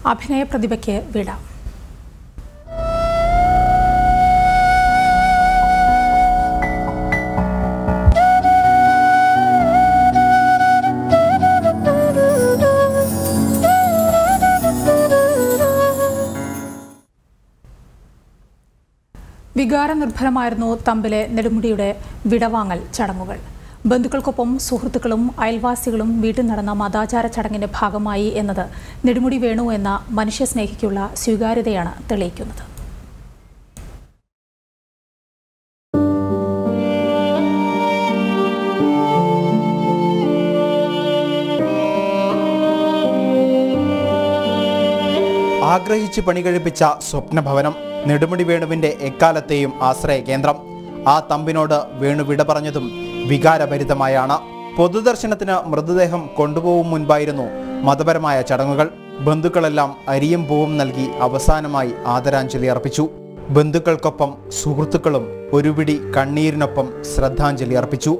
അഭിനയ പ്രതിഭയ്ക്ക് വിട വികാരനിർഭരമായിരുന്നു തമ്പിലെ നെടുമുടിയുടെ വിടവാങ്ങൽ ചടങ്ങുകൾ ബന്ധുക്കൾക്കൊപ്പം സുഹൃത്തുക്കളും അയൽവാസികളും വീട്ടിൽ നടന്ന മതാചാര ചടങ്ങിന്റെ ഭാഗമായി എന്നത് നെടുമുടി വേണു എന്ന മനുഷ്യസ്നേഹിക്കുള്ള സ്വീകാര്യതയാണ് തെളിയിക്കുന്നത് ആഗ്രഹിച്ച് പണികഴിപ്പിച്ച സ്വപ്നഭവനം നെടുമുടി വേണുവിന്റെ എക്കാലത്തെയും ആശ്രയ കേന്ദ്രം ആ തമ്പിനോട് വേണു വിട പറഞ്ഞതും വികാരഭരിതമായാണ് പൊതുദർശനത്തിന് മൃതദേഹം കൊണ്ടുപോകും മുൻപായിരുന്നു മതപരമായ ചടങ്ങുകൾ ബന്ധുക്കളെല്ലാം അരിയും പൂവും നൽകി അവസാനമായി ആദരാഞ്ജലി അർപ്പിച്ചു ബന്ധുക്കൾക്കൊപ്പം സുഹൃത്തുക്കളും ഒരു പിടി കണ്ണീരിനൊപ്പം ശ്രദ്ധാഞ്ജലി അർപ്പിച്ചു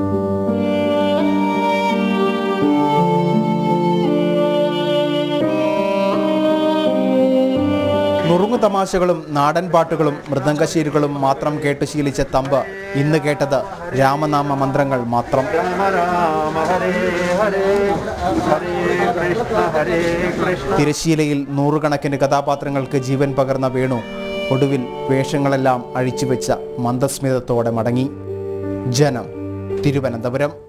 നുറുങ്ങു തമാശകളും നാടൻ പാട്ടുകളും മൃദംഗശീലുകളും മാത്രം കേട്ട് ശീലിച്ച തമ്പ് ഇന്ന് കേട്ടത് രാമനാമ മന്ത്രങ്ങൾ മാത്രം രാമ രാമ ഹരേ ഹരേ ഹരേ കൃഷ്ണ ഹരേ കൃഷ്ണ തിരശീലയിൽ നൂറുകണക്കിന് കഥാപാത്രങ്ങൾക്ക് ജീവൻ പകർന്ന വേണു ഒടുവിൽ വേഷങ്ങളെല്ലാം അഴിച്ചുവെച്ച മന്ദസ്മിതത്തോടെ മടങ്ങി ജനം തിരുവനന്തപുരം